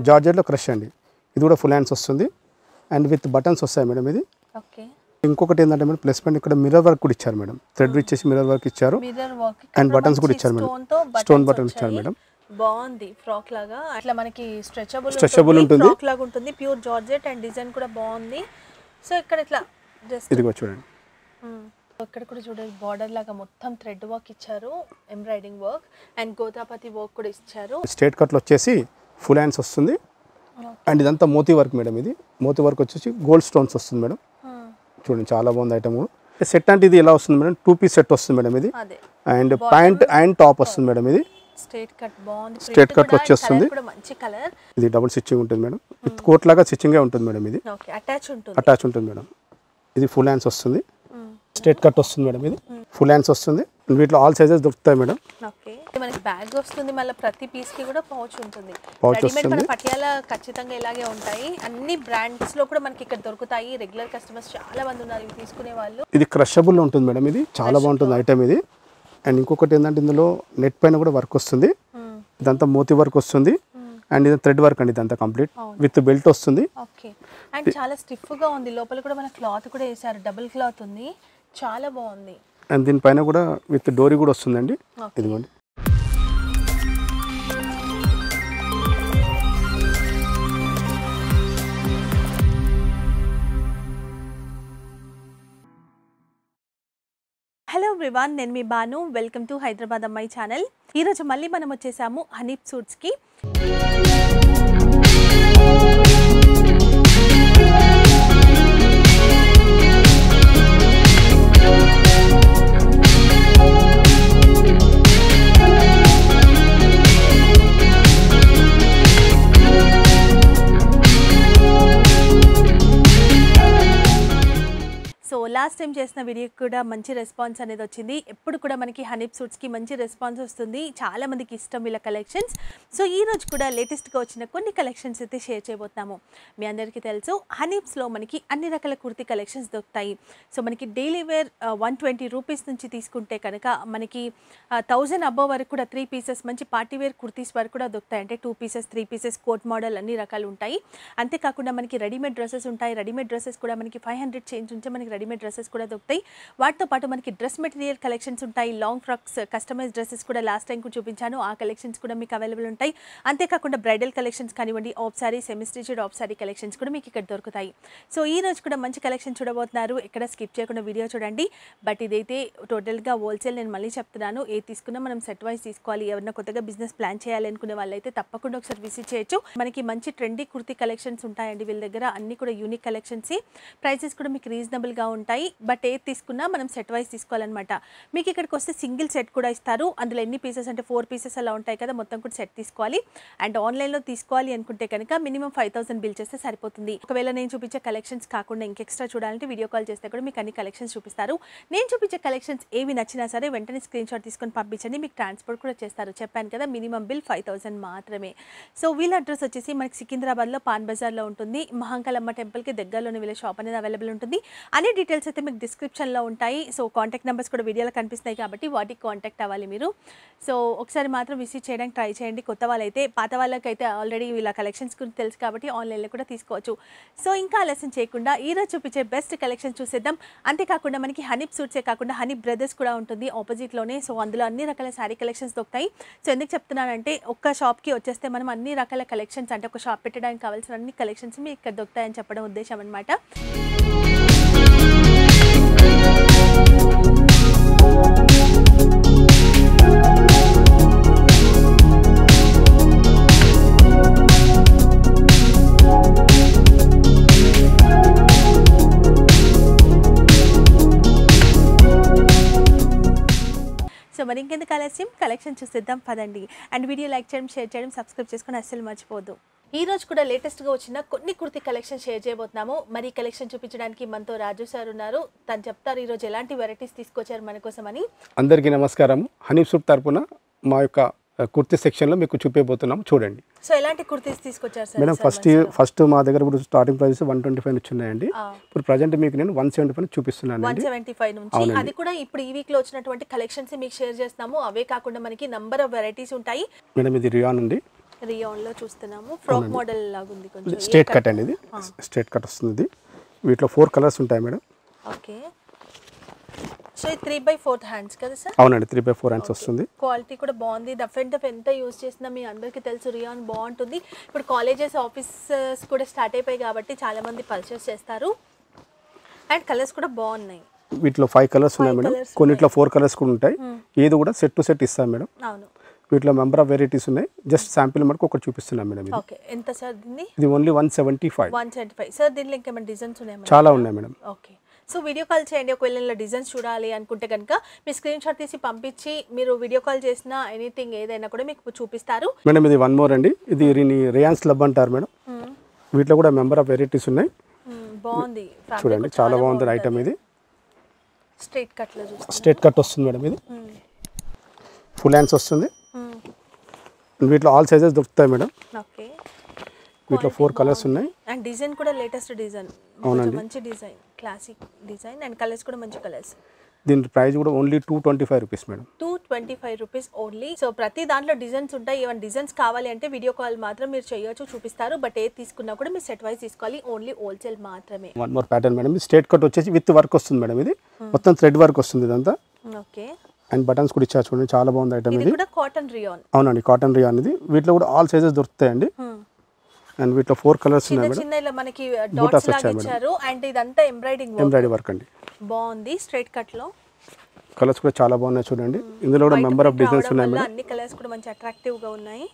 జార్జెట్లో crush అండి ఇది కూడా ఫుల్ హ్యాండ్స్ వస్తుంది అండ్ విత్ బటన్స్ వస్తాయి మేడం ఇది ఓకే ఇంకొకటి ఏంటంటే మేడం ప్లస్ పాయింట్ ఇక్కడ మిర్రర్ వర్క్ కూడా ఇచ్చారు మేడం థ్రెడ్ ఇచ్చేసి మిర్రర్ వర్క్ ఇచ్చారు మిర్రర్ వర్క్ And buttons కూడా ఇచ్చారు మేడం. Stone buttons ఇచ్చారు మేడం. బాగుంది ఫ్రాక్ లాగా అట్లా మనకి స్ట్రెచబుల్ Stretchable ఉంటుంది. ఫ్రాక్ లాగా ఉంటుంది ప్యూర్ జార్జెట్ అండ్ డిజైన్ కూడా బాగుంది సో ఇక్కడ ఇట్లా జస్ట్ ఇది కూడా చూడండి ఇక్కడ కూడా చూడండి బార్డర్ లాగా మొత్తం థ్రెడ్ వర్క్ ఇచ్చారు ఎంబ్రాయిడింగ్ వర్క్ అండ్ గోతాపతి వర్క్ కూడా ఇచ్చారు స్ట్రేట్ కట్లో వచ్చేసి ఫుల్ హ్యాండ్స్ వస్తుంది అండ్ ఇదంతా మోతీ వర్క్ మేడం ఇది మోతీ వర్క్ వచ్చేసి గోల్డ్ స్టోన్స్ వస్తుంది మేడం Hmm. చూడండి చాలా బాగుంది ఐటమ్ సెట్ అంటే ఇది ఎలా వస్తుంది మేడం టూ పీస్ సెట్ వస్తుంది మేడం ఇది అదే అండ్ ప్యాంట్ అండ్ టాప్ వస్తుంది మేడం ఇది స్ట్రైట్ కట్ బాగుంది Straight Print cut కూడా, ఈ వచ్చేస్తుంది. colour కూడా మంచి కలర్ ఇది డబుల్ స్టిచ్చింగ్ ఉంటుంది మేడం విత్ కోట్ లాగా స్టిచ్చింగే ఉంటుంది మేడం ఇది ఓకే అటాచ్ ఉంటుంది అటాచ్ ఉంటుంది మేడం ఇది ఫుల్ హ్యాండ్స్ వస్తుంది స్ట్రేట్ కట్ వస్తుంది మేడం ఇది ఫుల్ హ్యాండ్స్ వస్తుంది వీటిలో ఆల్ సైజెస్ దొరుకుతాయి మేడం ఓకే మనకి బ్యాగ్ వస్తుంది మళ్ళీ ప్రతి పీస్ కి కూడా పౌచ్ ఉంటుంది Pouch రెడీమేడ్ మన వస్తుంది. పటియాల ఖచ్చితంగా ఇలాగే ఉంటాయి అన్ని బ్రాండ్స్ లో కూడా మనకి ఇక్కడ దొరుకుతాయి రెగ్యులర్ కస్టమర్స్ చాలా మంది ఉన్నారు ఇవి తీసుకునే వాళ్ళు ఇది క్రషబుల్ ఉంటుంది మేడం ఇది చాలా బాగుంటుంది ఐటమ్ ఇది అండ్ ఇంకొకటి ఏంటంటే ఇందులో నెట్ పైన కూడా వర్క్ వస్తుంది ఇదంతా మోతీ వర్క్ వస్తుంది అండ్ ఇది థ్రెడ్ వర్క్ అండి ఇదంతా కంప్లీట్ విత్ బెల్ట్ వస్తుంది ఓకే అండ్ చాలా స్టిఫ్ గా ఉంది లోపల కూడా మన క్లాత్ కూడా వేసారు డబుల్ క్లాత్ ఉంది చాలా బాగుంది అండ్ దీనిపైన కూడా విత్ డోరీ కూడా వస్తుందండి Okay. ఇదిగోండి హలో ఎవ్రీవాన్ నేను మీ బాను వెల్కమ్ టు హైదరాబాద్ అమ్మాయి ఛానల్ ఈరోజు మళ్ళీ మనం వచ్చేసాము హనీప్ సూట్స్కి సో లాస్ట్ టైం చేసిన వీడియోకి కూడా మంచి రెస్పాన్స్ అనేది వచ్చింది ఎప్పుడు కూడా మనకి హనీప్ సూట్స్కి మంచి రెస్పాన్స్ వస్తుంది చాలా మందికి ఇష్టం వీళ్ళ కలెక్షన్స్ సో ఈ రోజు కూడా లేటెస్ట్గా వచ్చిన కొన్ని కలెక్షన్స్ అయితే షేర్ చేయబోతున్నాము మీ అందరికీ తెలుసు హనీప్స్లో మనకి అన్ని రకాల కుర్తీ కలెక్షన్స్ దొరుకుతాయి సో మనకి daily wear one twenty rupees నుంచి తీసుకుంటే కనుక మనకి థౌజండ్ అబవ్ వరకు కూడా త్రీ పీసెస్ మంచి పార్టీ వేర్ కుర్తీస్ వరకు కూడా దొరుకుతాయి అంటే two pieces three pieces coat model అన్ని రకాలు ఉంటాయి అంతేకాకుండా మనకి రెడీమేడ్ డ్రెస్సెస్ ఉంటాయి రెడీమేడ్ డ్రెస్సెస్ కూడా మనకి ఫైవ్ హండ్రెడ్ చేంజ్ ఉంటే మనకి రెడీమేడ్ డ్రెస్సెస్ కూడా దొరుకుతాయి వాటితో పాటు మనకి డ్రెస్ మెటీరియల్ కలెక్షన్స్ ఉంటాయి లాంగ్ ఫ్రాక్స్ కస్టమైజ్ డ్రెస్సెస్ కూడా లాస్ట్ టైం కూడా చూపించాను ఆ కలెక్షన్స్ కూడా మీకు అవైలబుల్ ఉంటాయి అంతేకాకుండా బ్రైడల్ కలెక్షన్స్ కానివ్వండి half sari semi stitched half sari collections కూడా మీకు ఇక్కడ దొరుకుతాయి సో ఈ రోజు కూడా మంచి కలెక్షన్ చూడబోతున్నారు ఎక్కడ స్కిప్ చేయకుండా వీడియో చూడండి బట్ ఇదైతే టోటల్గా హోల్సేల్ నేను మళ్ళీ చెప్తున్నాను ఏ తీసుకున్నా మనం సెట్ వైజ్ తీసుకోవాలి ఎవరైనా కొత్తగా బిజినెస్ ప్లాన్ చేయాలి అనుకునే వాళ్ళైతే తప్పకుండా ఒకసారి విజిట్ చేయొచ్చు మనకి మంచి ట్రెండీ కుర్తీ కలెక్షన్స్ ఉంటాయండి వీళ్ళ దగ్గర అన్ని కూడా యూనిక్ కలెక్షన్స్ ప్రైసెస్ కూడా మీకు రీజనబుల్గా ఉంటాయి బట్ ఏది తీసుకున్నా మనం సెట్ వైజ్ తీసుకోవాలన్నమాట మీకు ఇక్కడికి వస్తే సింగిల్ సెట్ కూడా ఇస్తారు అందులో ఎన్ని పీసెస్ అంటే ఫోర్ పీసెస్ అలా ఉంటాయి కదా మొత్తం కూడా సెట్ తీసుకోవాలి అండ్ ఆన్లైన్లో తీసుకోవాలి అనుకుంటే కనుక మినిమం ఫైవ్ థౌసండ్ బిల్ చేస్తే సరిపోతుంది ఒకవేళ నేను చూపించే కలెక్షన్స్ కాకుండా ఇంకెక్స్ట్రా చూడాలంటే వీడియో కాల్ చేస్తే కూడా మీకు అన్ని కలెక్షన్స్ చూపిస్తారు నేను చూపించే కలెక్షన్స్ ఏవి నచ్చినా సరే వెంటనే స్క్రీన్ షాట్ తీసుకొని పంపించండి మీకు ట్రాన్స్పోర్ట్ కూడా చేస్తారు చెప్పాను కదా మినిమం బిల్ ఫైవ్ థౌసండ్ మాత్రమే సో వీళ్ళ అడ్రస్ వచ్చేసి మనకి సికింద్రాబాద్లో పాన్ బజార్లో ఉంటుంది మహంకాలమ్మ టెంపుల్కి దగ్గరలోనే వీళ్ళ షాప్ అనేది అవైలబుల్ ఉంటుంది అన్ని డీటెయిల్స్ అయితే మీకు డిస్క్రిప్షన్లో ఉంటాయి సో కాంటాక్ట్ నెంబర్స్ కూడా వీడియోలో కనిపిస్తాయి కాబట్టి వాటికి కాంటాక్ట్ అవ్వాలి మీరు సో ఒకసారి మాత్రం విజిట్ చేయడానికి ట్రై చేయండి కొత్త వాళ్ళైతే పాత వాళ్ళకైతే ఆల్రెడీ వీళ్ళ కలెక్షన్స్ గురించి తెలుసు కాబట్టి ఆన్లైన్లో కూడా తీసుకోవచ్చు సో ఇంకా ఆలస్యం చేయకుండా ఈరోజు చూపించే బెస్ట్ కలెక్షన్ చూసేద్దాం అంతేకాకుండా మనకి హనీప్ సూట్సే కాకుండా హనీ బ్రదర్స్ కూడా ఉంటుంది ఆపోజిట్లోనే సో అందులో అన్ని రకాల శారీ కలెక్షన్స్ దొరుకుతాయి సో ఎందుకు చెప్తున్నానంటే ఒక్క షాప్కి వచ్చేస్తే మనం అన్ని రకాల కలెక్షన్స్ అంటే ఒక షాప్ పెట్టడానికి కావాల్సిన అన్ని కలెక్షన్స్ మీకు ఇక్కడ దొరుకుతాయని చెప్పడం ఉద్దేశం అనమాట సో మరి ఇంకెందుకు ఆలస్యం కలెక్షన్ చూసేద్దాం పదండి అండ్ వీడియో లైక్ చేయడం షేర్ చేయడం సబ్స్క్రైబ్ చేసుకొని అస్సలు మర్చిపోద్దు ఈ రోజు కూడా లేటెస్ట్గా వచ్చిన కొన్ని కుర్తి కలెక్షన్ షేర్ చేయబోతున్నాము మరి ఈ కలెక్షన్ చూపించడానికి మనతో రాజు సార్ ఉన్నారు తను చెప్తారు ఈరోజు ఎలాంటి వెరైటీస్ తీసుకొచ్చారు మన కోసం అని అందరికీ నమస్కారం హనీఫ్ సూట్ తరపున మా యొక్క ఆ, కుర్తీ సెక్షన్లో మీకు చూపించబోతున్నాం చూడండి సో ఎలాంటి కుర్తీస్ తీసుకొచ్చారు సార్ మేడం ఫస్ట్ ఫస్ట్ మా దగ్గర ఇప్పుడు starting price one twenty five నుంచి ఉన్నాయండి ఇప్పుడు ప్రజెంట్ మీకు నేను వన్ సెవెంటీ ఫైవ్ చూపిస్తున్నాను వన్ అండి సెవెంటీ ఫైవ్ నుంచి అది కూడా ఇప్పుడు ఈ వీక్ లో వచ్చినటువంటి కలెక్షన్స్ మీకు షేర్ చేస్తున్నాము అవే కాకుండా మనకి నంబర్ ఆఫ్ వెరైటీస్ ఉంటాయి మేడం ఇది రియాన్ అండి రియాన్ లో చూస్తున్నాము ఫ్రాక్ మోడల్ లాగా ఉంది కొంచెం స్ట్రేట్ కట్ అండి ఇది స్ట్రేట్ కట్ వస్తుంది ఇది వీటిలో ఫోర్ కలర్స్ ఉంటాయి మేడం ఓకే సో ఇది త్రీ బై ఫోర్త్ హ్యాండ్స్ కదా సార్ అవునండి త్రీ బై ఫోర్ హ్యాండ్స్ వస్తుంది క్వాలిటీ కూడా బాగుంది డఫ్ అండ్ డఫ్ ఎంత యూజ్ చేసినా మీ అందరికీ తెలుసు రియాన్ బాగుంటుంది ఇప్పుడు కాలేజెస్ ఆఫీసెస్ కూడా స్టార్ట్ అయిపోయాయి కాబట్టి చాలా మంది పర్చేస్ చేస్తారు అండ్ కలర్స్ కూడా బాగున్నాయి వీటిలో ఫైవ్ కలర్స్ ఉన్నాయి మేడం colours కొన్నిట్లో ఫోర్ కలర్స్ కూడా ఉంటాయి ఏది కూడా సెట్ టు సెట్ ఇస్తాం మేడం అవును వీటిలో మెంబర్ ఆఫ్ వెరైటీస్ ఉన్నాయి జస్ట్ శాంపిల్ మటుకు ఒకటి చూపిస్తున్నాం మేడం ఇది ఓకే ఎంత సార్ దీన్ని ఇది only one seventy five one seventy five sir దీనిలో ఇంకేమైనా డిజైన్స్ ఉన్నాయా చాలా ఉన్నాయి madam okay so video call చేయండి ఒకవేళ ఇలా డిజైన్స్ చూడాలి అనుకుంటే కనుక మీ స్క్రీన్ షాట్ తీసి పంపించి మీరు వీడియో కాల్ చేసిన ఎనీథింగ్ ఏదైనా కూడా మీకు చూపిస్తారు మేడం ఇది వన్ మోర్ అండి ఇది దీన్ని రియాన్స్ లబ్ అంటారు మేడం మ్మ్. వీటిలో కూడా మెంబర్ ఆఫ్ వెరైటీస్ ఉన్నాయి మ్మ్, బాగుంది చూడండి చాలా బాగుంది ఐటమ్ ఇది స్ట్రైట్ కట్లో చూస్తాం స్ట్రేట్ కట్ వస్తుంది మేడం ఇది ఫుల్ హ్యాండ్స్ వస్తుంది వీటిలో ఆల్ సైజెస్ దొరుకుతాయి మేడం ఓకే వీటిలో ఫోర్ కలర్స్ ఉన్నాయి అండ్ డిజైన్ కూడా లేటెస్ట్ డిజైన్ అవునండి. మంచి design classic design and colours కూడా మంచి కలర్స్ దీని ప్రైస్ కూడా only two twenty five rupees madam two twenty five rupees only so ప్రతి దాంట్లో డిజైన్స్ ఉంటాయి ఏమైనా డిజైన్స్ కావాలి అంటే వీడియో కాల్ మాత్రం మీరు చేయొచ్చు చూపిస్తారు బట్ ఏది తీసుకున్నా కూడా మీరు సెట్ వైజ్ తీసుకోవాలి ఓన్లీ హోల్సేల్ మాత్రమే వన్ మోర్ ప్యాటర్న్ మేడం ఇది స్ట్రేట్ కట్ వచ్చేసి విత్ వర్క్ వస్తుంది మేడం ఇది మొత్తం థ్రెడ్ వర్క్ వస్తుంది ఇదంతా ఓకే అండ్ బటన్స్ కూడా ఇచ్చారు చూడండి చాలా బాగుంది ఐటమ్ ఇది ఇది కూడా కాటన్ రియాన్ అవునండి కాటన్ రియాన్ ఇది వీటిలో కూడా ఆల్ సైజెస్ దొరుకుతాయండి అండ్ వీటిలో ఫోర్ కలర్స్ చిన్న ఉన్నాయి మేడం చిన్న ఇలా మనకి Bootas డాట్స్ లాగా వచ్చాయి మేడం. ఇచ్చారు అండ్ ఇదంతా ఎంబ్రాయిడింగ్ ఎంబ్రాయిడరీ వర్క్ అండి బాగుంది స్ట్రైట్ కట్ లో కలర్స్ కూడా చాలా బాగున్నాయి చూడండి ఇందులో కూడా మెంబర్ ఆఫ్ డిజైన్స్ ఉన్నాయి వల్ల మేడం అన్ని కలర్స్ కూడా మంచి అట్రాక్టివ్ గా ఉన్నాయి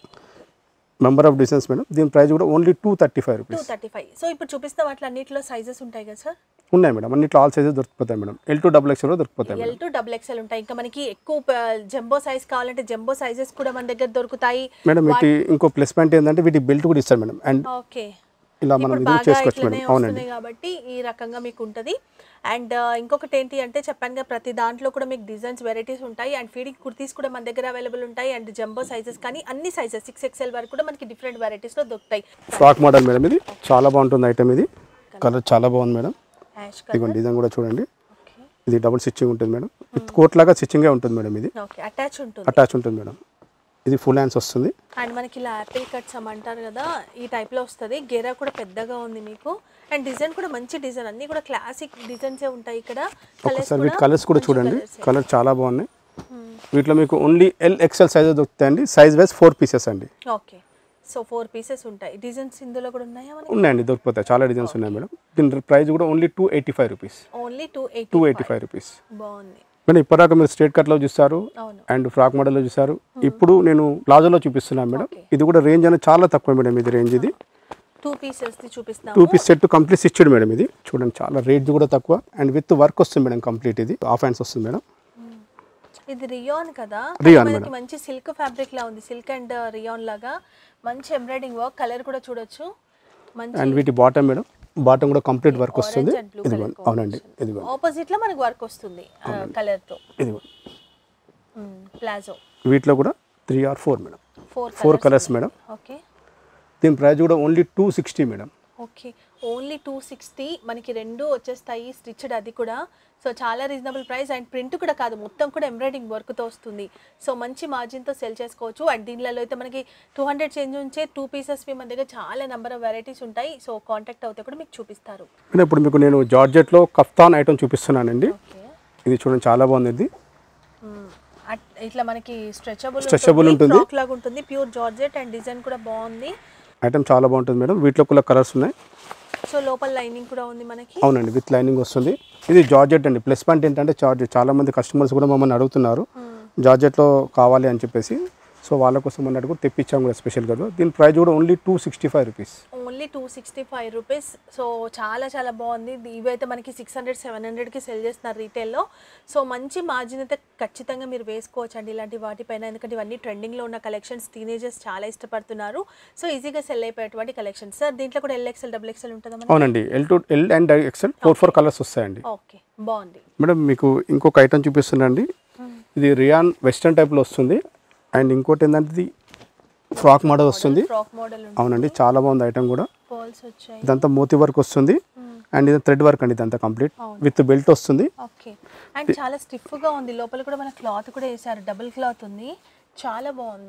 మెంబర్ ఆఫ్ డిజైన్స్ మేడం దీని ప్రైస్ కూడా only two thirty five two rupees thirty five so ఇప్పుడు చూపిస్తే వాటిలో అన్నిటిలో సైజెస్ ఉంటాయి కదా సార్ ఉన్నాయి మేడం అన్నిట్లో ఆల్ సైజెస్ దొరికిపోతాయి madam L two double XL దొరికిపోతాయి madam L to double XL ఉంటాయి ఇంకా మనకి ఎక్కువ జంబో సైజ్ కావాలంటే జంబో సైజెస్ కూడా మన దగ్గర దొరుకుతాయి మేడం వీటి ఇంకో ప్లస్ పాయింట్ ఏంటంటే వీటి బెల్ట్ కూడా ఇస్తారు మేడం అండ్ ఓకే ఇలా మనం ఇప్పుడు ఇది కూడా బాగా చేసుకోవచ్చు ఇట్లనే మేడం అవునండి వస్తున్నాయి కాబట్టి ఈ రకంగా మీకు ఉంటుంది అండ్ ఇంకొకటి ఏంటి అంటే చెప్పాను కదా ప్రతి దాంట్లో కూడా మీకు డిజైన్స్ వెరైటీస్ ఉంటాయి అండ్ ఫీడింగ్ కుర్తీస్ కూడా మన దగ్గర అవైలబుల్ ఉంటాయి అండ్ జంబో సైజెస్ కానీ అన్ని సైజెస్ సిక్స్ ఎక్స్ఎల్ వరకు కూడా మనకి డిఫరెంట్ వెరైటీస్లో దొరుకుతాయి ఫ్రాక్ మోడల్ మేడం ఇది చాలా బాగుంటుంది ఐటమ్ ఇది కలర్ చాలా బాగుంది మేడం యాష్ ఇదిగోండి డిజైన్ కూడా చూడండి ఓకే ఇది డబుల్ స్టిచ్చింగ్ ఉంటుంది మేడం విత్ కోట్ లాగా స్టిచ్చింగే ఉంటుంది మేడం ఇది ఓకే అటాచ్ ఉంటుంది అటాచ్ ఉంటుంది మేడం ఇది ఫుల్ హ్యాండ్స్ వస్తుంది అండ్ మనకి ఇలా యాపిల్ కట్స్ అంటారు కదా ఈ టైప్లో వస్తుంది గేరా కూడా పెద్దగా ఉంది మీకు అండ్ డిజైన్ కూడా మంచి డిజైన్ అన్నీ కూడా క్లాసిక్ డిజైన్సే ఉంటాయి ఇక్కడ ఒకసారి వీటి కలర్స్ కూడా చూడండి కలర్ చాలా బాగున్నాయి వీటిలో మీకు ఓన్లీ ఎల్ ఎక్స్ఎల్ సైజెస్ దొరుకుతాయండి సైజ్ వైజ్ ఫోర్ పీసెస్ అండి ఓకే సో ఫోర్ పీసెస్ ఉంటాయి డిజైన్స్ ఇందులో కూడా ఉన్నాయా మనకి ఉన్నాయండి దొరికిపోతాయి చాలా డిజైన్స్ ఉన్నాయి మేడం దీని ప్రైస్ కూడా only two eighty five rupees only two eighty two eighty five rupees బాగుంది మేడం ఇప్పటిదాకా మీరు స్ట్రేట్ కట్లో చూస్తారు అవును అండ్ ఫ్రాక్ మోడల్లో చూసారు ఇప్పుడు నేను ప్లాజోలో చూపిస్తున్నాను మేడం Okay. ఇది కూడా రేంజ్ అనేది చాలా తక్కువ మేడం ఇది రేంజ్ ఇది టూ పీసెస్ చూపిస్తాము టూ పీస్ సెట్ కంప్లీట్ ఇచ్చాడు మేడం ఇది చూడండి చాలా రేంజ్ కూడా తక్కువ అండ్ విత్ వర్క్ వస్తుంది మేడం కంప్లీట్ ఇది హాఫ్ హ్యాండ్స్ వస్తుంది మేడం ఇది రియాన్ కదా Rayon, మనకి madam. మంచి సిల్క్ ఫ్యాబ్రిక్ లా ఉంది సిల్క్ అండ్ రియాన్ లాగా మంచి ఎంబ్రాయిడింగ్ వర్క్ కలర్ కూడా చూడొచ్చు మంచి అండ్ వీటి బాటమ్ మేడం బాటమ్ కూడా కంప్లీట్ వర్క్ వస్తుంది and blue ఇదిగోండి colour అవునండి ఇదిగోండి ఆపోజిట్ లో మనకి వర్క్ వస్తుంది కలర్ తో ఇదిగోండి ప్లాజో వీటిలో కూడా three or four madam four four colours madam okay దీని ప్రైస్ కూడా only two sixty madam okay only two sixty మనకి రెండు వచ్చేస్తాయి స్టిచ్డ్ అది కూడా సో చాలా రీజనబుల్ ప్రైస్ అండ్ ప్రింట్ కూడా కాదు మొత్తం కూడా ఎంబ్రాయిడింగ్ వర్క్తో వస్తుంది సో మంచి మార్జిన్తో సెల్ చేసుకోవచ్చు అండ్ దీనిలో అయితే మనకి టూ హండ్రెడ్ చేంజ్ ఉంచే టూ పీసెస్ మన దగ్గర చాలా నెంబర్ ఆఫ్ వెరైటీస్ ఉంటాయి సో కాంటాక్ట్ అవుతే కూడా మీకు చూపిస్తారు మేడం ఇప్పుడు మీకు నేను జార్జెట్లో కఫ్తాన్ ఐటమ్ చూపిస్తున్నానండి ఓకే ఇది చూడండి చాలా బాగుంది ఇది ఇట్లా మనకి స్ట్రెచబుల్ Stretchable ఉంటుంది. ఫ్రాక్ లాగా ఉంటుంది ప్యూర్ జార్జెట్ అండ్ డిజైన్ కూడా బాగుంది ఐటమ్ చాలా బాగుంటుంది మేడం వీటిలో కూడా కలర్స్ ఉన్నాయి సో లోపల లైనింగ్ కూడా ఉంది మనకి అవునండి విత్ లైనింగ్ వస్తుంది ఇది జార్జెట్ అండి ప్లస్ పాయింట్ ఏంటంటే జార్జెట్ చాలా మంది కస్టమర్స్ కూడా మమ్మల్ని అడుగుతున్నారు జార్జెట్లో కావాలి అని చెప్పేసి సో వాళ్ళ కోసం అన్నట్టు కూడా తెప్పించాము కూడా స్పెషల్ కదా దీని ప్రైస్ కూడా only two sixty five rupees only two sixty five rupees so చాలా చాలా బాగుంది ఇది- ఇవైతే మనకి సిక్స్ హండ్రెడ్ సెవెన్ హండ్రెడ్కి సెల్ చేస్తున్నారు రీటైల్లో సో మంచి మార్జిన్ అయితే ఖచ్చితంగా మీరు వేసుకోవచ్చు అండి ఇలాంటి వాటిపైన ఎందుకంటే ఇవన్నీ ట్రెండింగ్లో ఉన్న కలెక్షన్స్ టీనేజర్స్ చాలా ఇష్టపడుతున్నారు సో ఈజీగా సెల్ అయిపోయేటువంటి కలెక్షన్స్ సార్ దీంట్లో కూడా ఎల్ఎక్సెల్ డబుల్ ఎక్సెల్ ఉంటుందా మనకి అవునండి L to L and XL four four colours వస్తాయండి ఓకే బాగుంది మేడం మీకు ఇంకొక ఐటమ్ చూపిస్తున్నాండి ఇది రియాన్ వెస్టర్న్ టైప్లో వస్తుంది అండ్ ఇంకోటి ఏంటంటే ఇది ఫ్రాక్ మోడల్ వస్తుంది ఫ్రాక్ మోడల్ ఉంది అవునండి చాలా బాగుంది ఐటమ్ కూడా పర్ల్స్ వచ్చాయి ఇదంతా మోతీ వర్క్ వస్తుంది అండ్ ఇది థ్రెడ్ వర్క్ అండి ఇదంతా కంప్లీట్ అవును. విత్ బెల్ట్ వస్తుంది ఓకే అండ్ చాలా స్టిఫ్గా ఉంది లోపల కూడా మన క్లాత్ కూడా వేసారు డబుల్ క్లాత్ ఉంది చాలా బాగుంది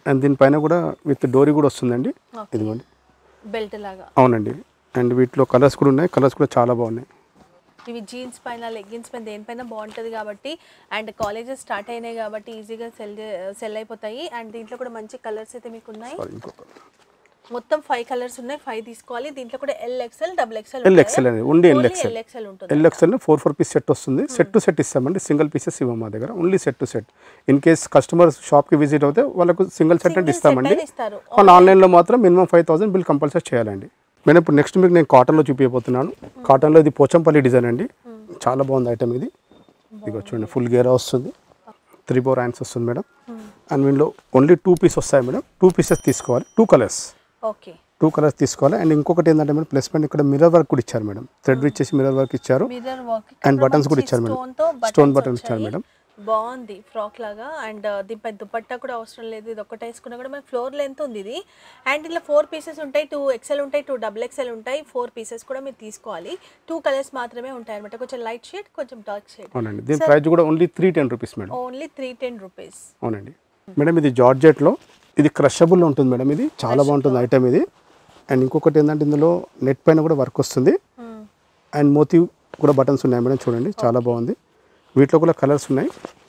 అండ్ దీనిపైన కూడా విత్ డోరీ కూడా వస్తుందండి ఇదిగోండి బెల్ట్ లాగా అవునండి అండ్ వీటిలో కలర్స్ కూడా ఉన్నాయి కలర్స్ కూడా చాలా బాగున్నాయి ఇవి జీన్స్ పైన లెగ్గిన్స్ పైన దేనిపైన బాగుంటుంది కాబట్టి అండ్ కాలేజెస్ స్టార్ట్ అయినాయి కాబట్టి ఈజీగా సెల్ సెల్ అయిపోతాయి అండ్ దీంట్లో కూడా మంచి కలర్స్ అయితే మీకు ఉన్నాయి సారీ ఇంకొక మొత్తం ఫైవ్ కలర్స్ ఉన్నాయి ఫైవ్ తీసుకోవాలి దీంట్లో కూడా L XL double XL L XL అండి only L XL L XL ఉంటుంది L XL four four piece set వస్తుంది సెట్ టు సెట్ ఇస్తామండి సింగిల్ పీసెస్ ఇవ్వం మా దగ్గర only set to set in case customer షాప్కి విజిట్ అవుతే వాళ్ళకు సింగిల్ సెట్ అంటే Single set ఇస్తామండి అయినా ఇస్తారు మన ఆన్లైన్లో మాత్రం minimum five thousand bill compulsory చేయాలండి మేడం ఇప్పుడు నెక్స్ట్ మీకు నేను కాటన్లో చూపించబోతున్నాను కాటన్లో ఇది పోచంపల్లి డిజైన్ అండి చాలా బాగుంది ఐటమ్ ఇది ఇది చూడండి ఫుల్ గేరా వస్తుంది త్రీ ఫోర్ హ్యాండ్స్ వస్తుంది మేడం అండ్ వీళ్ళు ఓన్లీ టూ పీస్ వస్తాయి మేడం టూ పీసెస్ తీసుకోవాలి two colours okay two colours తీసుకోవాలి అండ్ ఇంకొకటి ఏంటంటే మేడం ప్లస్ పాయింట్ ఇక్కడ మిర్రర్ వర్క్ కూడా ఇచ్చారు మేడం థ్రెడ్ ఇచ్చేసి మిర్రర్ వర్క్ ఇచ్చారు మిర్రర్ వర్క్ And buttons కూడా ఇచ్చారు మేడం. Stone buttons ఇచ్చారు మేడం. బాగుంది ఫ్రాక్ లాగా అండ్ దీనిపై దుపట్టా కూడా అవసరం లేదు ఇది ఒకటి వేసుకున్నా కూడా మనకి ఫ్లోర్ లెంత్ ఉంది ఇది అండ్ ఇలా ఫోర్ పీసెస్ ఉంటాయి టూ ఎక్సెల్ ఉంటాయి టూ డబుల్ ఎక్సెల్ ఉంటాయి ఫోర్ పీసెస్ కూడా మీరు తీసుకోవాలి టూ కలర్స్ మాత్రమే ఉంటాయి అనమాట కొంచెం లైట్ షేడ్ కొంచెం డార్క్ షేడ్ అవునండి దీని ప్రైస్ కూడా only three ten rupees madam only three ten rupees అవునండి మేడం ఇది జార్జెట్లో ఇది క్రషబుల్ ఉంటుంది మేడం ఇది చాలా బాగుంటుంది ఐటమ్ ఇది అండ్ ఇంకొకటి ఏంటంటే ఇందులో నెట్ పైన కూడా వర్క్ వస్తుంది అండ్ మోతీ కూడా బటన్స్ ఉన్నాయి మేడం చూడండి చాలా బాగుంది వీటిలో కూడా కలర్స్ ఉన్నాయి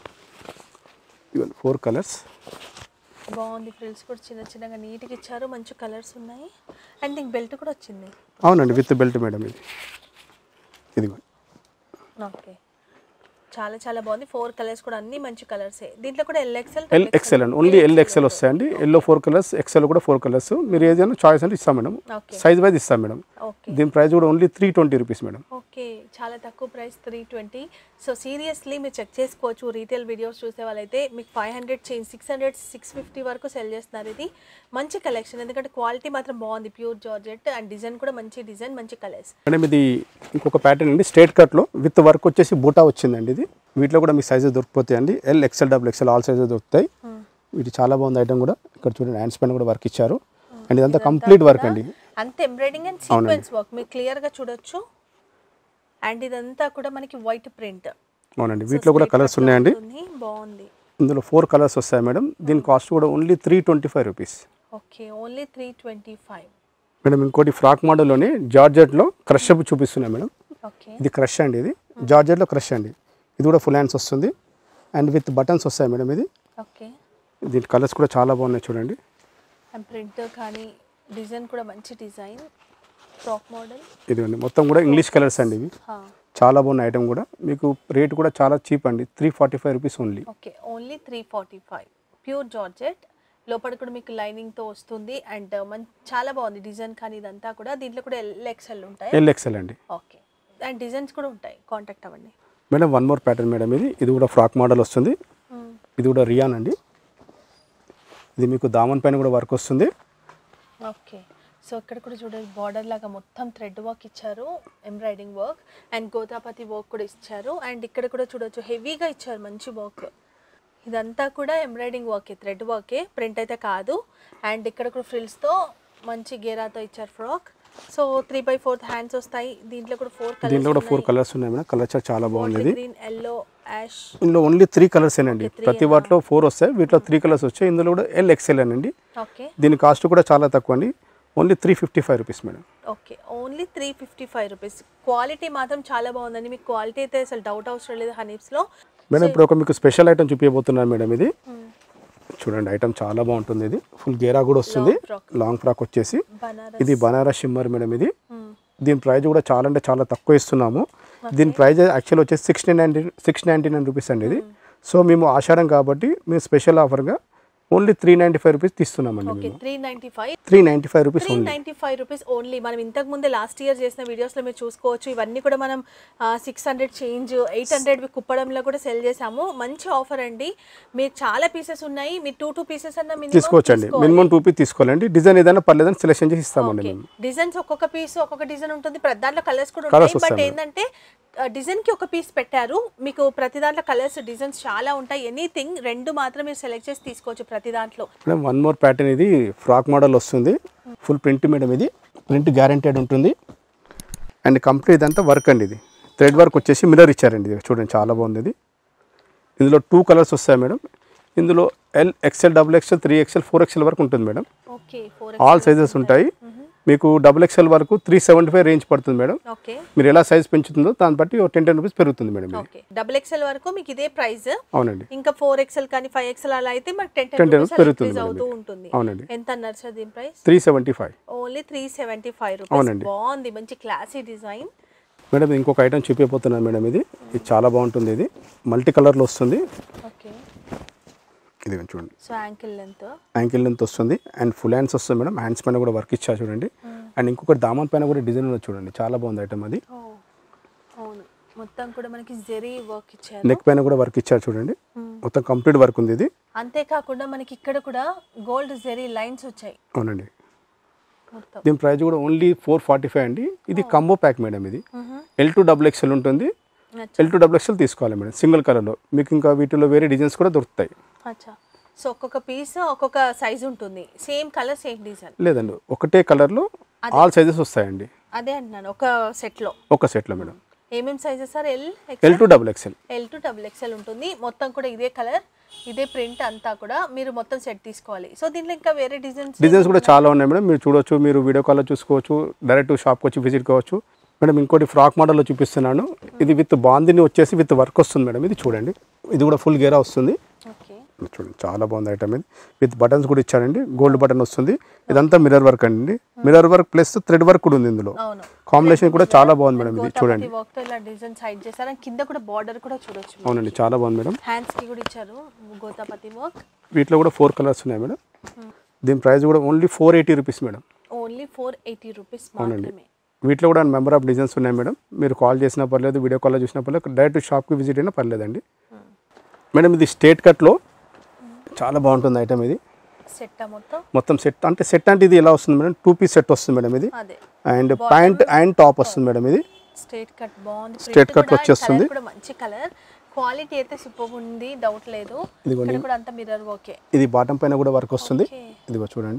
ఇవన్నీ ఫోర్ కలర్స్ బాగుంది ఫ్రిల్స్ కూడా చిన్న చిన్నగా నీట్గా ఇచ్చారు మంచి కలర్స్ ఉన్నాయి అండ్ దీనికి బెల్ట్ కూడా వచ్చింది అవునండి విత్ బెల్ట్ మేడం ఇది ఇదిగో ఓకే చాలా చాలా బాగుంది ఫోర్ కలర్స్ కూడా అన్ని మంచి కలర్సే దీంట్లో కూడా ఎల్ ఎక్సెల్ ఎల్ ఎక్సెల్ అండి ఓన్లీ ఎల్ ఎక్సెల్ వస్తాయండి ఎల్లో ఫోర్ కలర్స్ ఎక్సెల్ కూడా ఫోర్ కలర్స్ మీరు ఏదైనా చాయిస్ అంటే ఇస్తాం మేడం ఓకే సైజ్ వైజ్ ఇస్తాం మేడం ఓకే దీని ప్రైస్ కూడా only three twenty rupees madam okay చాలా తక్కువ price three twenty so seriously మీరు చెక్ చేసుకోవచ్చు రీటైల్ వీడియోస్ చూసే వాళ్ళైతే మీకు five hundred change six hundred six fifty వరకు సెల్ చేస్తున్నారు ఇది మంచి కలెక్షన్ ఎందుకంటే క్వాలిటీ మాత్రం బాగుంది ప్యూర్ జార్జెట్ అండ్ డిజైన్ కూడా మంచి డిజైన్ మంచి కలర్స్ మేడం ఇది ఇంకొక ప్యాటర్న్ అండి స్ట్రేట్ కట్లో విత్ వర్క్ వచ్చేసి బూటా వచ్చిందండి ఇది వీటిలో కూడా మీ సైజెస్ దొరికిపోతాయి అండి L XL double XL all sizes దొరుకుతాయి వీటి చాలా బాగుంది ఐటమ్ కూడా ఇక్కడ చూడండి హ్యాండ్స్ పైన కూడా వర్క్ ఇచ్చారు అండ్ ఇదంతా కంప్లీట్ వర్క్ అండి అంత ఎంబ్రాయిడింగ్ అండ్ సీక్వెన్స్ వర్క్ మీరు క్లియర్గా చూడొచ్చు అండ్ ఇదంతా కూడా మనకి వైట్ ప్రింట్ అవునండి వీటిలో కూడా కలర్స్ ఉన్నాయండి బాగుంది ఇందులో ఫోర్ కలర్స్ వస్తాయి మేడం దీని కాస్ట్ కూడా only three twenty five rupees okay only three twenty five madam ఇంకోటి ఫ్రాక్ మోడల్లోని జార్జెట్లో క్రష్ అప్ చూపిస్తున్నాయి మేడం ఓకే ఇది క్రష్ అండి ఇది జార్జెట్లో క్రష్ అండి ఇది కూడా ఫుల్ హ్యాండ్స్ వస్తుంది అండ్ విత్ బటన్స్ వస్తాయి మేడం ఇది ఓకే దీని కలర్స్ కూడా చాలా బాగున్నాయి చూడండి అండ్ ప్రింట్ కానీ డిజైన్ కూడా మంచి డిజైన్ ఫ్రాక్ మోడల్ ఇదిగోండి మొత్తం కూడా ఇంగ్లీష్ కలర్స్ అండి ఇవి చాలా బాగున్న ఐటమ్ కూడా మీకు రేట్ కూడా చాలా చీప్ అండి three forty five rupees only okay only three forty five pure georgette లోపల కూడా మీకు లైనింగ్తో వస్తుంది అండ్ మన చాలా బాగుంది డిజైన్ కానీ ఇదంతా కూడా దీంట్లో కూడా ఎల్ ఎక్స్ఎల్ ఉంటాయి ఎల్ ఎక్సెల్ అండి ఓకే అండ్ డిజైన్స్ కూడా ఉంటాయి కాంటాక్ట్ అవ్వండి madam one more pattern madam ఇది ఇది కూడా ఫ్రాక్ మోడల్ వస్తుంది ఇది కూడా రియాన్ అండి ఇది మీకు దామన్ పైన కూడా వర్క్ వస్తుంది ఓకే సో ఇక్కడ కూడా చూడండి బార్డర్ లాగా మొత్తం థ్రెడ్ వర్క్ ఇచ్చారు ఎంబ్రాయిడింగ్ వర్క్ అండ్ గోదాపతి వర్క్ కూడా ఇచ్చారు అండ్ ఇక్కడ కూడా చూడొచ్చు హెవీగా ఇచ్చారు మంచి వర్క్ ఇదంతా కూడా ఎంబ్రాయిడింగ్ వర్కే థ్రెడ్ వర్కే ప్రింట్ అయితే కాదు అండ్ ఇక్కడ కూడా ఫ్రిల్స్తో మంచి గేరాతో ఇచ్చారు frock so three by fourth hands వస్తాయి దీంట్లో కూడా ఫోర్ దీంట్లో కూడా కలర్స్ ఫోర్ కలర్స్ ఉన్నాయి మేడం కలర్ చార్ట్ చాలా బాగుంది ఇది గ్రీన్ ఎల్లో యాష్ ఇందులో ఓన్లీ త్రీ కలర్స్ ఏనండి ప్రతి వాటిలో ఫోర్ వస్తాయి వీటిలో త్రీ కలర్స్ వచ్చాయి ఇందులో కూడా ఎల్ ఎక్సెల్ అండి ఓకే దీని కాస్ట్ కూడా చాలా తక్కువ అండి only three fifty five rupees madam okay only three fifty five rupees quality మాత్రం చాలా బాగుందండి మీకు క్వాలిటీ అయితే అసలు డౌట్ అవసరం లేదు హనీప్స్లో మేడం ఇప్పుడు ఒక మీకు స్పెషల్ ఐటమ్ చూపించబోతున్నాను మేడం ఇది చూడండి ఐటమ్ చాలా బాగుంటుంది ఇది ఫుల్ గేరా కూడా వస్తుంది Long frock. లాంగ్ ఫ్రాక్ వచ్చేసి బనారస్ ఇది బనారస్ షిమ్మర్ మేడం ఇది దీని ప్రైస్ కూడా చాలా అంటే చాలా తక్కువ ఇస్తున్నాము దీని ప్రైస్ యాక్చువల్ వచ్చేసి sixty ninety six ninety nine rupees అండి ఇది సో మేము ఆషాఢం కాబట్టి మేము స్పెషల్ ఆఫర్గా only three ninety five rupees తీస్తున్నామండి ఓకే మేము three ninety five three ninety five rupees three only ninety five rupees only మనం ఇంతకు ముందే లాస్ట్ ఇయర్ చేసిన వీడియోస్లో మీరు చూసుకోవచ్చు ఇవన్నీ కూడా మనం six hundred change eight hundred కుప్పడంలో కూడా సెల్ చేసాము మంచి ఆఫర్ అండి మీరు చాలా పీసెస్ ఉన్నాయి మీరు టూ టూ పీసెస్ అన్న minimum తీసుకోవచ్చండి తీసుకోవాలి. మినిమం టూ పీస్ తీసుకోవాలండి డిజైన్ ఏదైనా పర్లేదని సెలెక్షన్ చేసి ఇస్తామండి ఓకే మేము డిజైన్స్ ఒక్కొక్క పీస్ ఒక్కొక్క డిజైన్ ఉంటుంది ప్రతి దాంట్లో కలర్స్ కూడా Colours ఉంటాయి బట్ వస్తాయి ఏంటంటే డిజైన్ కి ఒక పీస్ పెట్టారు మీకు ప్రతి దాంట్లో కలర్స్ డిజైన్స్ చాలా ఉంటాయి ఎనీథింగ్ రెండు మాత్రం మీరు సెలెక్ట్ చేసి తీసుకోవచ్చు ప్రతి దాంట్లో మేడం వన్ మోర్ ప్యాటర్న్ ఇది ఫ్రాక్ మోడల్ వస్తుంది ఫుల్ ప్రింట్ మేడం ఇది ప్రింట్ గ్యారంటెడ్ ఉంటుంది అండ్ కంప్లీట్ ఇదంతా వర్క్ అండి ఇది థ్రెడ్ వర్క్ వచ్చేసి మిర్రర్ ఇచ్చారండి ఇది చూడండి చాలా బాగుంది ఇది ఇందులో టూ కలర్స్ వస్తాయి మేడం ఇందులో L XL double XL three XL four XL వరకు ఉంటుంది madam okay for all sizes ఉంటాయి మీకు డబుల్ ఎక్స్ఎల్ వరకు త్రీ సెవెంటీ ఫైవ్ రేంజ్ పడుతుంది మేడం ఓకే మీరు ఎలా సైజ్ పెంచుతుందో దాన్ని బట్టి టెన్ టెన్ రూపీస్ పెరుగుతుంది మేడం ఇది. ఓకే డబుల్ ఎక్స్ఎల్ వరకు మీకు ఇదే ప్రైస్ అవునండి ఇంకా ఫోర్ ఎక్స్ఎల్ కానీ ఫైవ్ ఎక్స్ఎల్ అలా అయితే మనకి టెన్ 10 టెన్ రూపీస్ పెరుగుతుంది రూపీస్ మేడం అవుతూ ఇది. ఉంటుంది అవునండి ఎంత అన్నారు సార్ దీని price three seventy five only three seventy five rupees అవునండి. బాగుంది మంచి క్లాసీ డిజైన్ మేడం ఇంకొక ఐటమ్ చూపించబోతున్నాను మేడం ఇది ఇది చాలా బాగుంటుంది ఇది మల్టీ కలర్లో వస్తుంది ఓకే ఇది చూడండి so ankle length ankle length వస్తుంది అండ్ ఫుల్ హ్యాండ్స్ వస్తుంది మేడం హ్యాండ్స్ పైన కూడా వర్క్ ఇచ్చా చూడండి అండ్ ఇంకొకటి దామన్ పైన కూడా డిజైన్ ఉన్నది చూడండి చాలా బాగుంది ఐటమ్ అది ఓ అవును మొత్తం కూడా మనకి జెరీ వర్క్ ఇచ్చారు నెక్ పైన కూడా వర్క్ ఇచ్చారు చూడండి మొత్తం కంప్లీట్ వర్క్ ఉంది ఇది అంతేకాకుండా మనకి ఇక్కడ కూడా గోల్డ్ జెరీ లైన్స్ వచ్చాయి అవునండి మొత్తం దీని ప్రైస్ కూడా ఓన్లీ ఫోర్ ఫార్టీ ఫైవ్ అండి ఇది కంబో ప్యాక్ మేడం ఇది hmm. L two double XL ఉంటుంది అచ్చా ఎల్ టూ డబుల్ ఎక్స్ఎల్ తీసుకోవాలి మేడం సింగిల్ కలర్లో మీకు ఇంకా వీటిలో వేరే డిజైన్స్ కూడా దొరుకుతాయి అచ్చా సో ఒక్కొక్క పీస్ ఒక్కొక్క సైజ్ ఉంటుంది సేమ్ కలర్ సేమ్ డిజైన్ లేదండి ఒకటే కలర్లో ఆల్ సైజెస్ వస్తాయండి అదే అంటున్నాను ఒక సెట్లో ఒక సెట్లో మేడం ఏమేమి sizes sir L L two double XL L to double XL ఉంటుంది మొత్తం కూడా ఇదే కలర్ ఇదే ప్రింట్ అంతా కూడా మీరు మొత్తం సెట్ తీసుకోవాలి సో దీంట్లో ఇంకా వేరే డిజైన్స్ డిజైన్స్ కూడా చాలా ఉన్నాయి మేడం మీరు చూడొచ్చు మీరు వీడియో కాల్లో చూసుకోవచ్చు డైరెక్ట్ షాప్కి వచ్చి విజిట్ కావచ్చు మేడం ఇంకోటి ఫ్రాక్ మోడల్లో చూపిస్తున్నాను ఇది విత్ బాందిని వచ్చేసి విత్ వర్క్ వస్తుంది మేడం ఇది చూడండి ఇది కూడా ఫుల్ గేరా వస్తుంది ఓకే ఇది చూడండి చాలా బాగుంది ఐటమ్ ఇది విత్ బటన్స్ కూడా ఇచ్చారండి గోల్డ్ బటన్ వస్తుంది ఇదంతా మిర్రర్ వర్క్ అండి mirror work plus thread work కూడా ఉంది ఇందులో అవును కాంబినేషన్ కూడా చాలా బాగుంది మేడం ఇది చూడండి వర్క్ తో ఇలా డిజైన్ సైడ్ చేశారు and కింద కూడా బార్డర్ కూడా చూడొచ్చు అవునండి చాలా బాగుంది మేడం హ్యాండ్స్ కి కూడా ఇచ్చారు గోతాపతి వర్క్ వీటిలో కూడా ఫోర్ కలర్స్ ఉన్నాయి మేడం దీని ప్రైస్ కూడా only four eighty rupees madam only four eighty rupees అవునండి మాత్రమే వీటిలో కూడా నెంబర్ ఆఫ్ డిజైన్స్ ఉన్నాయి మేడం మీరు కాల్ చేసినా పర్లేదు వీడియో కాల్లో చూసినా పర్లేదు డైరెక్ట్ షాప్కి విజిట్ అయినా పర్లేదండి మేడం ఇది స్టేట్ కట్లో చాలా బాగుంటుంది ఐటమ్ ఇది సెట్ మొత్తం మొత్తం సెట్ అంటే సెట్ అంటే ఇది ఎలా వస్తుంది మేడం టూ పీస్ సెట్ వస్తుంది మేడం ఇది అదే అండ్ ప్యాంట్ అండ్ టాప్ వస్తుంది మేడం ఇది స్ట్రేట్ కట్ బాగుంది Straight Print cut కూడా, వచ్చేస్తుంది. colour కూడా మంచి కలర్ క్వాలిటీ అయితే సూపర్ ఉంది డౌట్ లేదు ఇదిగోండి. ఇక్కడ కూడా అంతా మిర్రర్ ఓకే ఇది బాటం పైన కూడా వర్క్ వస్తుంది ఓకే ఇదిగో చూడండి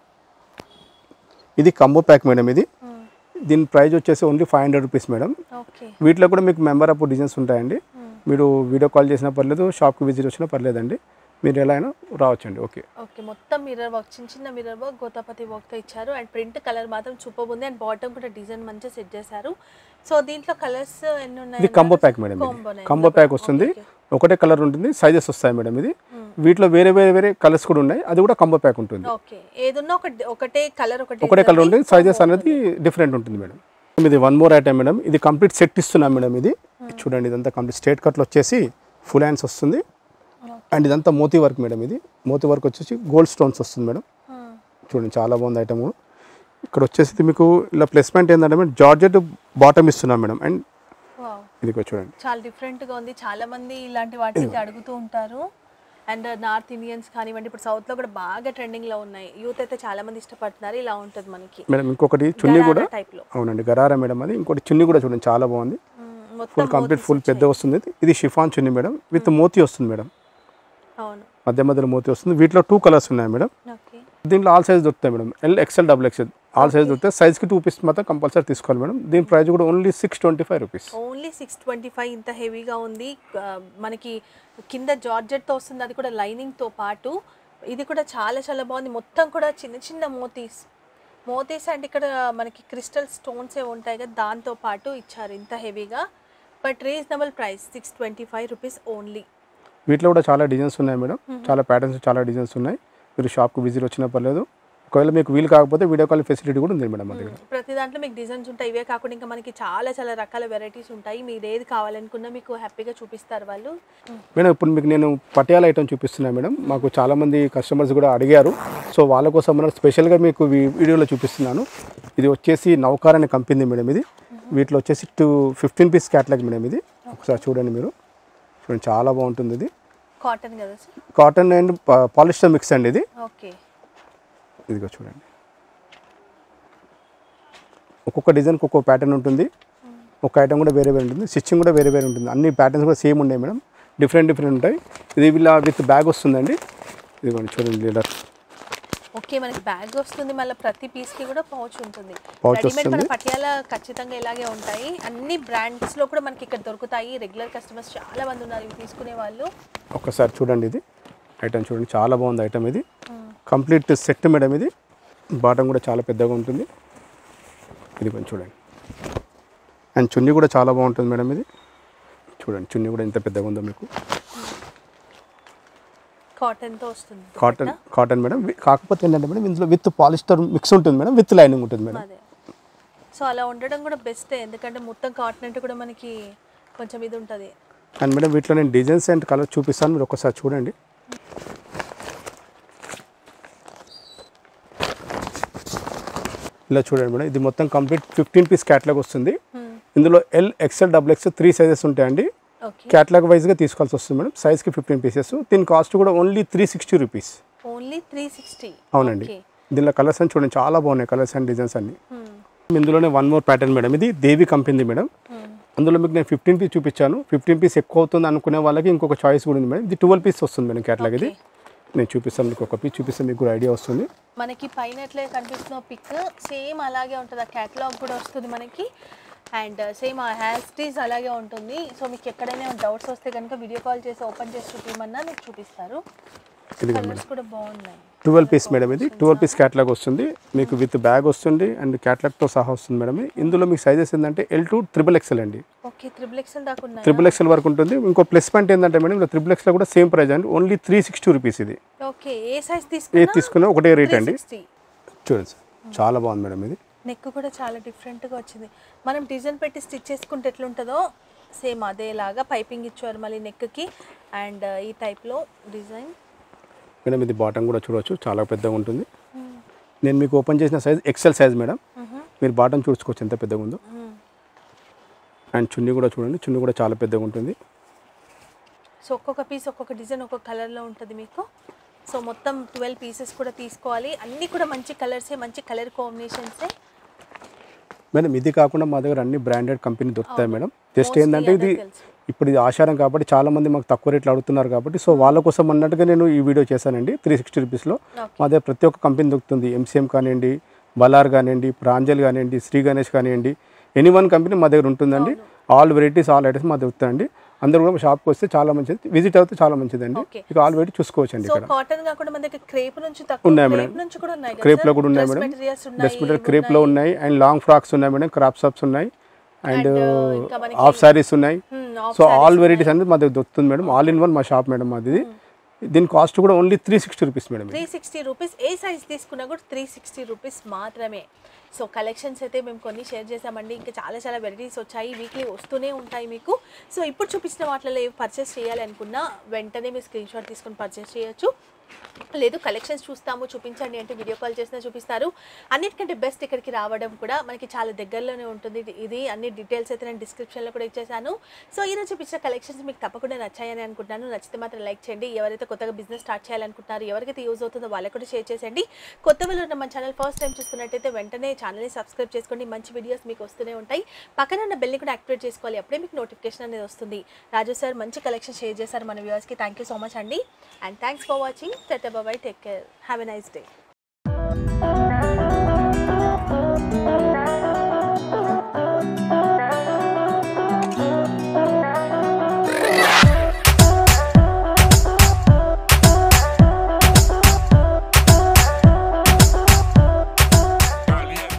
ఇది కంబో ప్యాక్ మేడం ఇది దీని ప్రైస్ వచ్చేసి only five hundred rupees madam okay వీటిలో కూడా మీకు మెంబర్ ఆఫ్ డిజైన్స్ ఉంటాయండి మీరు వీడియో కాల్ చేసినా పర్లేదు షాప్కి విజిట్ వచ్చినా పర్లేదండి మీరు ఎలా అయినా రావచ్చండి ఓకే ఓకే మొత్తం మిర్రర్ వర్క్ చిన్న చిన్న మిర్రర్ వర్క్ గోతాపతి వర్క్ తో ఇచ్చారు అండ్ ప్రింట్ కలర్ మాత్రం సూపర్ ఉంది అండ్ బాటమ్ కూడా డిజైన్ మంచిగా సెట్ చేశారు సో దీంట్లో కలర్స్ ఎన్ని ఉన్నాయి ఇది కంబో ప్యాక్ మేడం Combo ఇది కంబో ప్యాక్ వస్తుంది ఒకటే కలర్ ఉంటుంది సైజెస్ వస్తాయి మేడం ఇది వీటిలో వేరే వేరే వేరే కలర్స్ కూడా ఉన్నాయి అది కూడా కంబో ప్యాక్ ఉంటుంది ఓకే ఏదున్నా ఒక ఒకటే కలర్ ఒకటే ఒకటే కలర్ ఉంటుంది సైజెస్ అనేది డిఫరెంట్ ఉంటుంది మేడం ఇది వన్ మోర్ ఐటమ్ మేడం ఇది కంప్లీట్ సెట్ ఇస్తున్నాం మేడం ఇది చూడండి ఇదంతా కంప్లీట్ స్ట్రేట్ కట్లో వచ్చేసి ఫుల్ హ్యాండ్స్ వస్తుంది అండ్ ఇదంతా మోతీ వర్క్ మేడం ఇది మోతీ వర్క్ వచ్చేసి గోల్డ్ స్టోన్స్ వస్తుంది మేడం చూడండి చాలా బాగుంది ఐటమ్ ఇక్కడ వచ్చేసి మీకు ఇలా ప్లేస్మెంట్ ఏంటంటే మేడం జార్జెట్ బాటమ్ ఇస్తున్నాం మేడం అండ్ ఇది కూడా చూడండి చాలా different గా ఉంది చాలా మంది ఇలాంటి వాటికి అడుగుతూ ఉంటారు అండ్ నార్త్ ఇండియన్స్ కానివ్వండి ఇప్పుడు సౌత్ లో కూడా బాగా ట్రెండింగ్ లో ఉన్నాయి యూత్ అయితే చాలా మంది ఇష్టపడుతున్నారు ఇలా ఉంటుంది మనకి మేడం ఇంకొకటి చున్నీ కూడా టైప్ లో అవునండి గరారా మేడం అది ఇంకోటి చున్నీ కూడా చూడండి చాలా బాగుంది మ్మ్. మొత్తం ఫుల్ కంప్లీట్ ఫుల్ పెద్ద వస్తుంది ఇది షిఫాన్ చున్నీ మేడం విత్ మోతీ వస్తుంది మేడం అవును మధ్య మధ్యలో మోతీ వస్తుంది వీటిలో టూ కలర్స్ ఉన్నాయి మేడం ఓకే దీంట్లో ఆల్ సైజ్ దొరుకుతాయి madam L XL double XL all size దొరుకుతాయి సైజ్కి టూ పీస్ మాత్రం కంపల్సరీ తీసుకోవాలి మేడం దీని ప్రైస్ కూడా only six twenty five rupees only six twenty five ఇంత హెవీగా ఉంది ఆ, మనకి కింద జార్జెట్తో వస్తుంది అది కూడా లైనింగ్తో పాటు ఇది కూడా చాలా చాలా బాగుంది మొత్తం కూడా చిన్న చిన్న మోతీస్ మోతీస్ అంటే ఇక్కడ మనకి క్రిస్టల్ స్టోన్స్ ఏ ఉంటాయి కదా దాంతో పాటు ఇచ్చారు ఇంత హెవీగా but reasonable price six twenty five rupees only వీటిలో కూడా చాలా డిజైన్స్ ఉన్నాయి మేడం చాలా ప్యాటర్న్స్ చాలా డిజైన్స్ ఉన్నాయి మీరు షాప్కి విజిట్ వచ్చినా పర్లేదు ఒకవేళ మీకు వీలు కాకపోతే వీడియో కాల్ ఫెసిలిటీ కూడా ఉంది మేడం మా దగ్గర ప్రతి దాంట్లో మీకు డిజైన్స్ ఉంటాయి ఇవే కాకుండా ఇంకా మనకి చాలా చాలా రకాల వెరైటీస్ ఉంటాయి మీరు ఏది కావాలనుకున్నా మీకు హ్యాపీగా చూపిస్తారు వాళ్ళు మేడం ఇప్పుడు మీకు నేను పటియాల ఐటమ్ చూపిస్తున్నాను మేడం మాకు చాలామంది కస్టమర్స్ కూడా అడిగారు సో వాళ్ళ కోసం మనం స్పెషల్గా మీకు ఈ వీడియోలో చూపిస్తున్నాను ఇది వచ్చేసి నౌకార్ అనే కంపెనీ మేడం ఇది వీటిలో వచ్చేసి two fifteen piece catalogue madam ఇది ఒకసారి చూడండి మీరు చూడండి చాలా బాగుంటుంది ఇది కాటన్ కదా sir cotton and polyester mix అండి ఇది ఓకే ఇదిగో చూడండి ఒక్కొక్క డిజైన్కి ఒక్కొక్క ప్యాటర్న్ ఉంటుంది ఒక ఐటమ్ కూడా వేరే వేరే ఉంటుంది స్టిచ్చింగ్ కూడా వేరే వేరే ఉంటుంది అన్ని ప్యాటర్న్స్ కూడా సేమ్ ఉన్నాయి మేడం డిఫరెంట్ డిఫరెంట్ ఉంటాయి ఇది ఇలా విత్ బ్యాగ్ వస్తుందండి ఇదిగోండి చూడండి లీడర్ ఓకే మనకి బ్యాగ్ వస్తుంది మళ్ళీ ప్రతి పీస్ కి కూడా పౌచ్ ఉంటుంది Pouch రెడీమేడ్ మన వస్తుంది. పటియాల ఖచ్చితంగా ఇలాగే ఉంటాయి అన్ని బ్రాండ్స్ లో కూడా మనకి ఇక్కడ దొరుకుతాయి రెగ్యులర్ కస్టమర్స్ చాలా మంది ఉన్నారు ఇవి తీసుకునే వాళ్ళు ఒక్కసారి చూడండి ఇది ఐటమ్ చూడండి చాలా బాగుంది ఐటమ్ ఇది కంప్లీట్ సెట్ మేడం ఇది బాటం కూడా చాలా పెద్దగా ఉంటుంది ఇది కొంచెం చూడండి అండ్ చున్నీ కూడా చాలా బాగుంటుంది మేడం ఇది చూడండి చున్నీ కూడా ఎంత పెద్దగా ఉందో మీకు కాటన్తో వస్తుంది కాటన్ కాటన్ మేడం వి- కాకపోతే ఏంటంటే మేడం ఇందులో విత్ పాలిస్టర్ మిక్స్ ఉంటుంది మేడం విత్ లైనింగ్ ఉంటుంది మేడం అదే సో అలా ఉండడం కూడా బెస్టే ఎందుకంటే మొత్తం కాటన్ అంటే కూడా మనకి కొంచెం ఇది ఉంటుంది అండ్ మేడం వీటిలో నేను డిజైన్స్ అండ్ కలర్ చూపిస్తాను మీరు ఒకసారి చూడండి ఇలా చూడండి మేడం ఇది మొత్తం కంప్లీట్ ఫిఫ్టీన్ పీస్ క్యాట్లాగ్ వస్తుంది ఇందులో L XL double X three sizes ఉంటాయండి ఓకే క్యాట్లాగ్ వైజ్గా తీసుకోవాల్సి వస్తుంది మేడం సైజ్కి ఫిఫ్టీన్ పీసెస్ దీని కాస్ట్ కూడా only three sixty rupees only three sixty అవునండి దీనిలో కలర్స్ అని చూడండి చాలా బాగున్నాయి కలర్స్ అండ్ డిజైన్స్ అన్ని ఇందులోనే వన్ మోర్ ప్యాటర్న్ మేడం ఇది దేవి కంపెనీ మేడం అందులో మీకు నేను ఫిఫ్టీన్ పీస్ చూపించాను ఫిఫ్టీన్ పీస్ ఎక్కువ అవుతుంది అనుకునే వాళ్ళకి ఇంకొక చాయిస్ కూడా ఉంది మేడం ఇది ట్వెల్వ్ పీస్ వస్తుంది మేడం క్యాట్లాగ్ ఇది నేను చూపిస్తాను మీకు ఒక పీస్ చూపిస్తే మీకు కూడా ఐడియా వస్తుంది మనకి పైన ఎట్లే కనిపిస్తున్న పిక్ సేమ్ అలాగే ఉంటుంది ఆ క్యాటలాగ్ కూడా వస్తుంది మనకి అండ్ సేమ్ ఆ హ్యాస్టీస్ అలాగే ఉంటుంది సో మీకు ఎక్కడైనా డౌట్స్ వస్తే కనుక వీడియో కాల్ చేసి ఓపెన్ చేసి చూపించమన్నా మీకు చూపిస్తారు ఇది కలర్స్ కూడా బాగున్నాయి ట్వెల్వ్ పీస్ మేడం ఇది ట్వెల్వ్ పీస్ క్యాట్లాగ్ వస్తుంది మీకు విత్ బ్యాగ్ వస్తుంది అండ్ క్యాట్లాగ్తో సహా వస్తుంది మేడం ఇందులో మీకు సైజెస్ ఏంటంటే ఎల్ టు ట్రిపుల్ ఎక్స్ఎల్ అండి ఓకే త్రిబుల్ ఎక్స్ఎల్ దాకా ఉన్నాయి ట్రిపుల్ ఎక్స్ఎల్ వరకు ఉంటుంది ఇంకో ప్లస్ పాయింట్ ఏంటంటే మేడం ఇక్కడ ట్రిపుల్ ఎక్స్ఎల్ కూడా సేమ్ ప్రైస్ అండి ఓన్లీ త్రీ సిక్స్టీ రూపీస్ ఇది ఓకే ఏ సైజ్ ఏది తీసుకున్నా తీసుకున్నా ఒకటే రేట్ అండి సిక్స్టీ చూడండి సార్ చాలా బాగుంది మేడం ఇది నెక్ కూడా చాలా డిఫరెంట్గా వచ్చింది మనం డిజైన్ పెట్టి స్టిచ్ చేసుకుంటే ఎట్లుంటుందో సేమ్ అదేలాగా పైపింగ్ ఇచ్చారు మళ్ళీ నెక్కి అండ్ ఈ టైప్లో డిజైన్ మేడం ఇది బాటమ్ కూడా చూడవచ్చు చాలా పెద్దగా ఉంటుంది నేను మీకు ఓపెన్ చేసిన సైజ్ ఎక్సెల్ సైజ్ మేడం మీరు బాటమ్ చూసుకోవచ్చు ఎంత పెద్దగా ఉందో అండ్ చున్నీ కూడా చూడండి చున్నీ కూడా చాలా పెద్దగా ఉంటుంది సో ఒక్కొక్క పీస్ ఒక్కొక్క డిజైన్ ఒక్కొక్క కలర్లో ఉంటుంది మీకు సో మొత్తం ట్వెల్వ్ పీసెస్ కూడా తీసుకోవాలి అన్నీ కూడా మంచి కలర్సే మంచి కలర్ కాంబినేషన్సే మేడం ఇది కాకుండా మా దగ్గర అన్ని బ్రాండెడ్ కంపెనీ దొరుకుతాయి మేడం జస్ట్ Mostly ఏంటంటే ఇది అదే తెలుసు. ఇప్పుడు ఇది ఆషాఢం కాబట్టి చాలా మంది మాకు తక్కువ రేట్లు అడుగుతున్నారు కాబట్టి సో వాళ్ళ కోసం అన్నట్టుగా నేను ఈ వీడియో చేశానండి త్రీ సిక్స్టీ రూపీస్లో Okay. మా దగ్గర ప్రతి ఒక్క కంపెనీ దొరుకుతుంది ఎంసీఎం కానివ్వండి బలార్ కానివ్వండి ప్రాంజల్ కానివ్వండి శ్రీ గణేష్ కానివ్వండి ఎనీ వన్ కంపెనీ మా దగ్గర ఉంటుందండి ఆల్ వెరైటీస్ ఆల్ ఐటమ్స్ మా దొరుకుతాయండి అందరూ కూడా షాప్కి వస్తే చాలా మంచిది విజిట్ అవుతే చాలా మంచిదండి Okay. ఇక ఆల్ వెరైటీ చూసుకోవచ్చండి సో ఇక్కడ కాటన్ కాకుండా మన దగ్గర క్రేప్ నుంచి తక్కువ ఉన్నాయి మేడం. క్రేప్ నుంచి కూడా ఉన్నాయి క్రేప్లో కూడా ఉన్నాయి మేడం మెటీరియల్స్ డ్రెస్ మెటీరియల్ ఉన్నాయి క్రేప్లో ఉన్నాయి అండ్ లాంగ్ ఫ్రాక్స్ ఉన్నాయి మేడం క్రాప్ టాప్స్ ఉన్నాయి అండ్ And, uh, ఇంకా మనకి- హాఫ్ సారీస్ ఉన్నాయి Hmm, half so all varieties అనేది మా దగ్గర దొరుకుతుంది మేడం ఆల్ ఇన్ వన్ మా షాప్ మేడం మాది దీని కాస్ట్ కూడా only three sixty rupees madam ఇది. త్రీ సిక్స్టీ రూపీస్ ఏ సైజ్ తీసుకున్నా కూడా త్రీ సిక్స్టీ రూపీస్ మాత్రమే సో కలెక్షన్స్ అయితే మేము కొన్ని షేర్ చేసామండి ఇంకా చాలా చాలా వెరైటీస్ వచ్చాయి వీక్లీ వస్తూనే ఉంటాయి మీకు సో ఇప్పుడు చూపించిన వాటిలో ఏవి పర్చేస్ చేయాలి అనుకున్నా వెంటనే మీరు స్క్రీన్ షాట్ తీసుకొని పర్చేస్ చేయొచ్చు లేదు కలెక్షన్స్ చూస్తాము చూపించండి అంటే వీడియో కాల్ చేసినా చూపిస్తారు అన్నిటికంటే బెస్ట్ ఇక్కడికి రావడం కూడా మనకి చాలా దగ్గరలోనే ఉంటుంది ఇది- ఇది అన్ని డీటెయిల్స్ అయితే నేను డిస్క్రిప్షన్లో కూడా ఇచ్చేసాను సో ఈరోజు చూపించిన కలెక్షన్స్ మీకు తప్పకుండా నచ్చాయని అనుకుంటున్నాను నచ్చితే మాత్రం లైక్ చేయండి ఎవరైతే కొత్తగా బిజినెస్ స్టార్ట్ చేయాలనుకుంటున్నారో ఎవరికైతే యూజ్ అవుతుందో వాళ్ళకి కూడా షేర్ చేసేయండి కొత్త వాళ్ళు ఉన్న మన ఛానల్ ఫస్ట్ టైం చూస్తున్నట్టయితే వెంటనే ఛానల్ని సబ్స్క్రైబ్ చేసుకోండి మంచి వీడియోస్ మీకు వస్తూనే ఉంటాయి పక్కన ఉన్న బెల్ని కూడా యాక్టివేట్ చేసుకోవాలి అప్పుడే మీకు నోటిఫికేషన్ అనేది వస్తుంది రాజు సార్ మంచి కలెక్షన్ షేర్ చేశారు మన వ్యూవర్స్కి థ్యాంక్ యూ సో మచ్ అండి అండ్ థ్యాంక్స్ ఫర్ వాచింగ్ టెట్ bye take care have a nice day